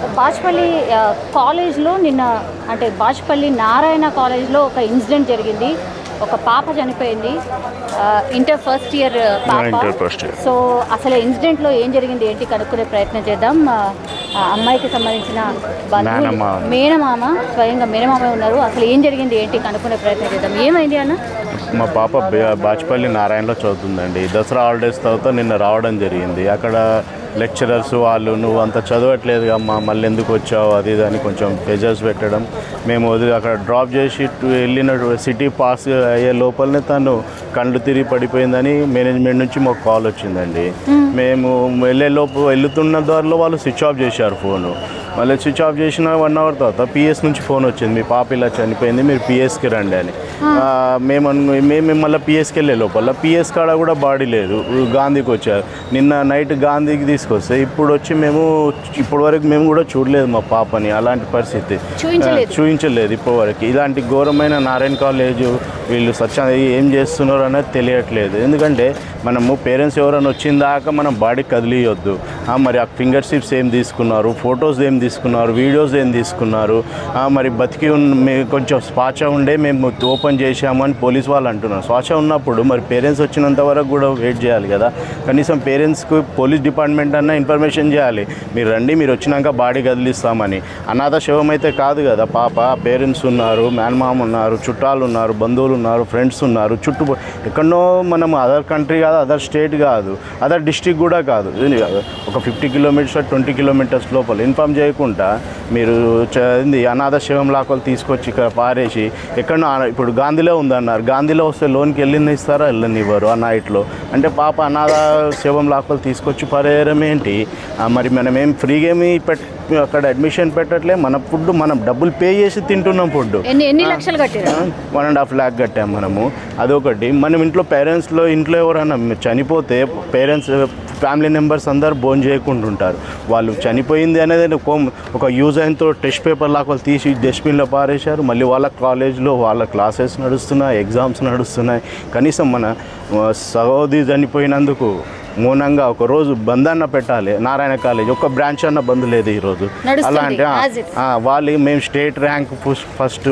బాచ్పల్లి ఆ, కాలేజ్లో నిన్న అంటే బాచ్పల్లి నారాయణ కాలేజ్లో ఒక ఇన్సిడెంట్ జరిగింది ఒక పాప చనిపోయింది ఆ, ఇంటర్ ఫస్ట్ ఇయర్ పాప ఇంటర్ ఫస్ట్ ఇయర్. సో అసలు ఇన్సిడెంట్లో ఏం జరిగింది ఏంటి కనుక్కునే ప్రయత్నం చేద్దాం ఆ, ఆ అమ్మాయికి సంబంధించిన బంధువులు మేనమామ. మేనమామ స్వయంగా మేనమామ ఉన్నారు అసలు ఏం జరిగింది ఏంటి కనుక్కునే ప్రయత్నం చేద్దాం ఏమైంది అన్న మా పాప బే- బాచ్పల్లి నారాయణలో చదువుతుందండి దసరా హాలిడేస్ తర్వాత నిన్న రావడం జరిగింది అక్కడ లెక్చరర్స్ వాళ్ళు నువ్వు అంత చదవట్లేదు అమ్మా మళ్ళీ ఎందుకు వచ్చావు అది ఇది అని కొంచెం ప్రెజర్స్ పెట్టడం మేము వదిలి అక్కడ డ్రాప్ చేసి టు- వెళ్ళిన సిటీ పాస్ అయ్యే లోపలనే తను కళ్ళు తిరిగి పడిపోయిందని మేనేజ్మెంట్ నుంచి మాకు కాల్ వచ్చిందండి మేము వెళ్ళే లోపు వెళ్తున్న దారిలో వాళ్ళు స్విచ్ ఆఫ్ చేశారు ఫోను మళ్ళీ స్విచ్ ఆఫ్ చేసిన వన్ అవర్ తర్వాత పిఎస్ నుంచి ఫోన్ వచ్చింది మీ పాప ఇలా చనిపోయింది మీరు పిఎస్కి రండి అని ఆ, మేము అను- మేము మళ్ళీ పిఎస్కి వెళ్ళే లోపల పిఎస్ కాడ కూడా బాడీ లేదు గాంధీకి వచ్చారు నిన్న నైట్ గాంధీకి తీసుకొస్తే ఇప్పుడు వచ్చి మేము ఇప్పటి వరకు మేము కూడా చూడలేదు మా పాపని అలాంటి పరిస్థితి చూపించలేదు. ఆ, చూపించలేదు ఇప్పటి వరకు ఇలాంటి ఘోరమైన నారాయణ కాలేజ్ వీళ్ళు సత్య ఏం చేస్తున్నారు అనేది తెలియట్లేదు ఎందుకంటే మనము పేరెంట్స్ ఎవరైనా వచ్చిన దాకా మనం బాడీ కదిలియొద్దు ఆ, మరి ఆ ఫింగర్ స్టిప్స్ ఏం తీసుకున్నారు ఫొటోస్ ఏం తీసుకున్నారు వీడియోస్ ఏం తీసుకున్నారు ఆ, మరి బతికి ఉన్న మీ- కొంచెం స్వాచ ఉండే మేము ఓపెన్ చేశామని పోలీస్ వాళ్ళు అంటున్నారు స్వాచ ఉన్నప్పుడు మరి పేరెంట్స్ వచ్చినంత వరకు కూడా వెయిట్ చేయాలి కదా కనీసం పేరెంట్స్కి పోలీస్ డిపార్ట్మెంట్ అన్న ఇన్ఫర్మేషన్ చేయాలి మీరు రండి మీరు వచ్చినాక బాడీ కదిలిస్తామని అనాథ శవం అయితే కాదు కదా పాప పేరెంట్స్ ఉన్నారు మేనమామ ఉన్నారు చుట్టాలు ఉన్నారు బంధువులు ఉన్నారు ఫ్రెండ్స్ ఉన్నారు చుట్టూ ఎక్కడో మనం అదర్ కంట్రీ కాదు అదర్ స్టేట్ కాదు అదర్ డిస్టిక్ కూడా కాదు ఇది ఒక ఫిఫ్టీ కిలోమీటర్స్ ట్వంటీ కిలోమీటర్స్ లోపల ఇన్ఫామ్ చేయకుండా మీరు చ- ఏంది అనాథ శవం లాకలు తీసుకొచ్చి ఇక్కడ పారేసి ఎక్కడో ఆ- ఇప్పుడు గాంధీలో ఉందన్నారు గాంధీలో వస్తే లోన్కి వెళ్ళిన ఇస్తారా వెళ్ళనివ్వరు ఆ నైట్లో అంటే పాప అనాథ శవం లాకలు తీసుకొచ్చి పారేయడం ఏంటి ఆ, మరి మనం ఏం ఫ్రీగా ఏమి పెట్ అక్కడ అడ్మిషన్ పెట్టట్లే మన ఫుడ్ మనం డబ్బులు పే చేసి తింటున్నాం ఫుడ్ ఎన్ని ఎన్ని లక్షలు కట్టారు వన్ అండ్ హాఫ్ ల్యాక్ కట్టాం మనము అదొకటి మనం ఇంట్లో పేరెంట్స్లో ఇంట్లో ఎవరైనా చనిపోతే పేరెంట్స్ ఫ్యామిలీ మెంబర్స్ అందరు బోన్ చేయకుండా ఉంటారు వాళ్ళు చనిపోయింది అనేది ఒక ఒక యూజ్ అయినతో టెస్ట్ పేపర్ లాగా వాళ్ళు తీసి డస్ట్బిన్లో పారేశారు మళ్ళీ వాళ్ళ కాలేజ్లో వాళ్ళ క్లాసెస్ నడుస్తున్నాయి ఎగ్జామ్స్ నడుస్తున్నాయి కనీసం మన ఆ, సహోదరి చనిపోయినందుకు మౌనంగా ఒక రోజు బంద్ అన్న పెట్టాలి నారాయణ కాలేజ్ ఒక్క బ్రాంచ్ అన్న బంద్ లేదు ఈరోజు నడుస్తుంది, అలాంటి ఆ, as it. ఆ, వాళ్ళు మేము స్టేట్ ర్యాంక్ ఫస్ట్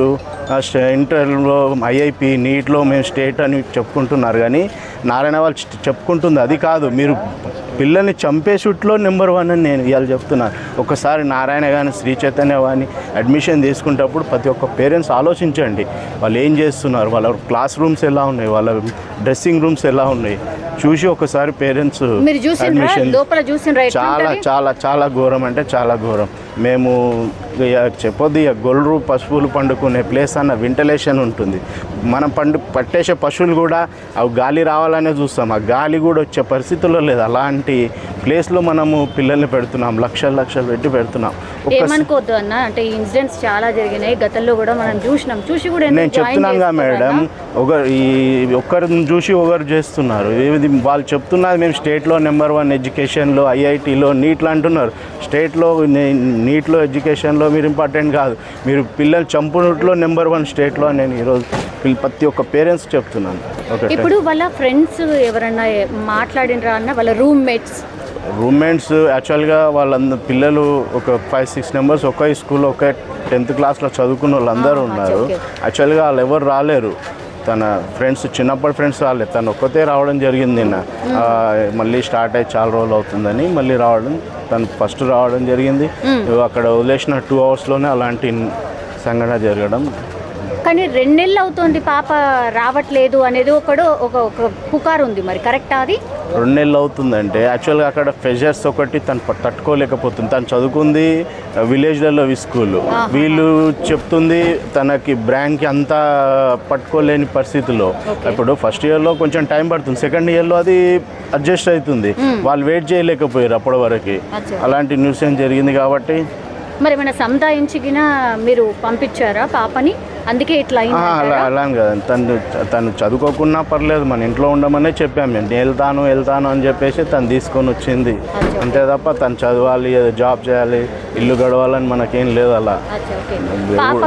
ఇంటర్లో ఐఐపి నీట్లో మేము స్టేట్ అని చెప్పుకుంటున్నారు కానీ నారాయణ వాళ్ళు చె- చెప్పుకుంటుంది అది కాదు మీరు పిల్లల్ని చంపే షూట్లో నెంబర్ వన్ అని నేను ఇవాళ చెప్తున్నాను ఒకసారి నారాయణ కానీ శ్రీ చైతన్య కానీ అడ్మిషన్ తీసుకునేటప్పుడు ప్రతి ఒక్క పేరెంట్స్ ఆలోచించండి వాళ్ళు ఏం చేస్తున్నారు వాళ్ళ క్లాస్ రూమ్స్ ఎలా ఉన్నాయి వాళ్ళ డ్రెస్సింగ్ రూమ్స్ ఎలా ఉన్నాయి చూసి ఒకసారి పేరెంట్స్ మీరు చూసిండ్రా లోపల చూసిండ్రా చాలా ఎట్లుంటది? చాలా చాలా ఘోరం అంటే చాలా ఘోరం మేము ఇక చెప్పొద్దు ఇక గొల్లు పశువులు పండుకునే ప్లేస్ అన్న వెంటిలేషన్ ఉంటుంది మనం పండు పట్టేసే పశువులు కూడా అవి గాలి రావాలనే చూస్తాం ఆ గాలి కూడా వచ్చే పరిస్థితుల్లో లేదు అలాంటి ప్లేస్లో మనము పిల్లల్ని పెడుతున్నాం లక్షలు లక్షలు పెట్టి పెడుతున్నాం ఒక్క ఏమనుకోవద్దు అన్న అంటే ఈ ఇన్సిడెంట్స్ చాలా జరిగినాయి గతంలో కూడా మనం చూసినాం చూసి కూడా ఎందుకు నేను join చెప్తున్నాగా మేడం చేసుకోరన్నా? ఒకరు ఈ ఒకరిని చూసి ఒకరు చేస్తున్నారు ఇది వాళ్ళు చెప్తున్నది మేము స్టేట్లో నెంబర్ వన్ ఎడ్యుకేషన్లో ఐఐటీలో నీట్లో అంటున్నారు స్టేట్లో నే- నీట్లో ఎడ్యుకేషన్లో మీరు ఇంపార్టెంట్ కాదు మీరు పిల్లలు చంపునట్లో నెంబర్ వన్ స్టేట్లో అని నేను ఈరోజు పిల్ల- ప్రతి ఒక్క పేరెంట్స్ చెప్తున్నాను ఓకే ఇప్పుడు వాళ్ళ ఫ్రెండ్స్ ఎవరన్నా మాట్లాడినరా అన్న వాళ్ళ రూమ్మేట్స్ రూమ్మేట్స్ యాక్చువల్గా వాళ్ళందరూ పిల్లలు ఒక ఫైవ్ సిక్స్ మెంబర్స్ ఒకే స్కూల్లో ఒకే టెన్త్ క్లాస్లో చదువుకున్న వాళ్ళందరూ ఆహా, ఉన్నారు ఓకే. యాక్చువల్గా వాళ్ళు ఎవరు రాలేరు తన ఫ్రెండ్స్ చిన్నప్పటి ఫ్రెండ్స్ రాలేదు తను ఒక్కతే రావడం జరిగింది నిన్న ఆ, మళ్ళీ స్టార్ట్ అయ్యి చాలా రోజులు అవుతుందని మళ్ళీ రావడం తను ఫస్ట్ రావడం జరిగింది అక్కడ వదిలేసిన టూ అవర్స్లోనే అలాంటి సంఘటన జరగడం కానీ రెండు నెలలు అవుతుంది పాప రావట్లేదు అనేది ఒకడు ఒక ఒక పుకారు ఉంది మరి కరెక్టా అది రెండు నెలలు అవుతుందంటే యాక్చువల్గా అక్కడ ప్రెషర్స్ ఒకటి తను ప- తట్టుకోలేకపోతుంది తను చదువుకుంది విలేజ్లలో స్కూల్ వీళ్ళు చెప్తుంది తనకి బ్రాండ్కి అంతా పట్టుకోలేని పరిస్థితిలో ఇప్పుడు ఫస్ట్ ఇయర్లో కొంచెం టైం పడుతుంది సెకండ్ ఇయర్లో అది అడ్జస్ట్ అవుతుంది వాళ్ళు వెయిట్ చేయలేకపోయారు అప్పటి వరకు అచ్చా. అలాంటి న్యూస్ ఏం జరిగింది కాబట్టి మరి మన సముదాయించిగిన మీరు పంపించారా పాపని అందుకే ఇట్లా ఆ, అలా అయింది అలా అని కదా తను తను చదువుకోకున్నా పర్లేదు మన ఇంట్లో ఉండమనే చెప్పాం మేము నేను వెళ్తాను వెళ్తాను అని చెప్పేసి తను తీసుకొని వచ్చింది అచ్చా. అంతే తప్ప తను చదవాలి ఏదో జాబ్ చేయాలి ఇల్లు గడవాలని మనకేం లేదు అలా అచ్చా, ఓకే. పాప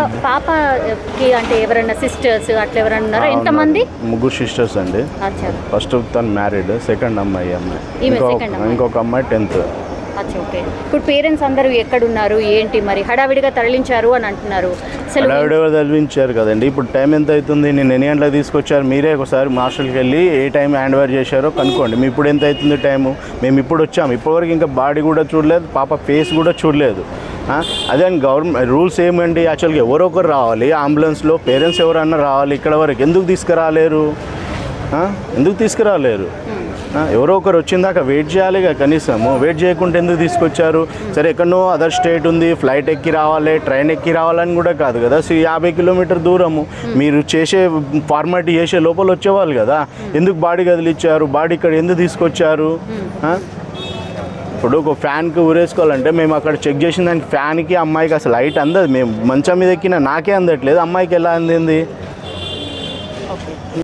పాపకి అంటే ఎవరైనా సిస్టర్స్ అట్లా ఎవరైనా ఉన్నారా ఎంతమంది ముగ్గురు సిస్టర్స్ అండి అచ్చా ఫస్ట్ తను మ్యారీడ్ సెకండ్ అమ్మాయి అమ్మాయి ఈమె ఇంకో second అమ్మాయి. ఇంకొక అమ్మాయి టెన్త్ అచ్చా ఓకే ఇప్పుడు పేరెంట్స్ అందరూ ఎక్కడున్నారు ఏంటి మరి హడావిడిగా తరలించారు అని అంటున్నారు అసలు హడావిడిగా తరలించారు కదండి ఇప్పుడు టైం ఎంత అవుతుంది నేను ఎన్ని గంటలకు తీసుకొచ్చారు మీరే ఒకసారి మార్షల్కి వెళ్ళి ఏ టైం హ్యాండ్ ఓవర్ చేశారో కనుక్కోండి మీ ఇప్పుడు ఎంత అవుతుంది టైము మేము ఇప్పుడు వచ్చాము ఇప్పటివరకు ఇంకా బాడీ కూడా చూడలేదు పాప ఫేస్ కూడా చూడలేదు ఆ, అదే అని గవర్నమెంట్ రూల్స్ ఏమండి యాక్చువల్గా ఎవరో ఒకరు రావాలి అంబులెన్స్లో పేరెంట్స్ ఎవరన్నా రావాలి ఇక్కడ వరకు ఎందుకు తీసుకురాలేరు ఆ, ఎందుకు తీసుకురాలేరు ఆ, ఎవరో ఒకరు వచ్చిందాక వెయిట్ చేయాలి కదా కనీసము వెయిట్ చేయకుండా ఎందుకు తీసుకొచ్చారు సరే ఎక్కడనో అదర్ స్టేట్ ఉంది ఫ్లైట్ ఎక్కి రావాలి ట్రైన్ ఎక్కి రావాలని కూడా కాదు కదా సో యాభై కిలోమీటర్ దూరము మీరు చేసే ఫార్మాలిటీ చేసే లోపల వచ్చేవాళ్ళు కదా ఎందుకు బాడీ కదిలిచ్చారు బాడీ ఇక్కడ ఎందుకు తీసుకొచ్చారు ఆ? ఇప్పుడు ఒక ఫ్యాన్కి ఊరేసుకోవాలంటే మేము అక్కడ చెక్ చేసిన దానికి ఫ్యాన్కి అమ్మాయికి అసలు లైట్ అందదు మేము మంచం మీద ఎక్కిన నాకే అందట్లేదు అమ్మాయికి ఎలా అందింది